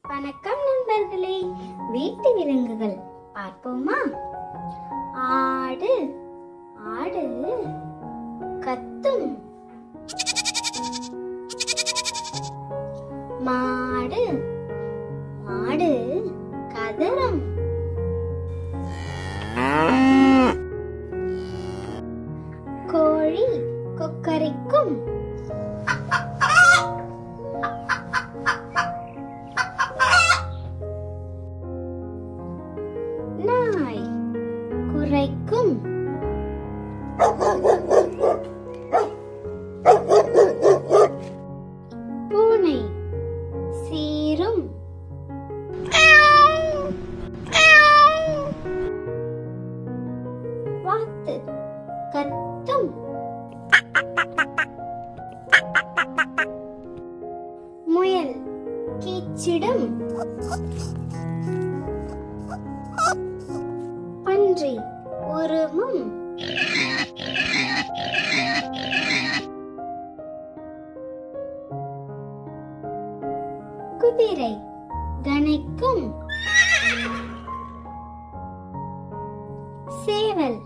வணக்கம் நண்பர்களே வீட்டு விலங்குகள் பார்ப்போமா ஆடு ஆடு கத்தும் மாடு மாடு கதறும் கோழி கொக்கரிக்கும் நாய் குரைக்கும் பூனை சீரும் வாத்து கத்தும் முயல் கீச்சிடும் பன்றி உருமும் குதிரை கனைக்கும் சேவல்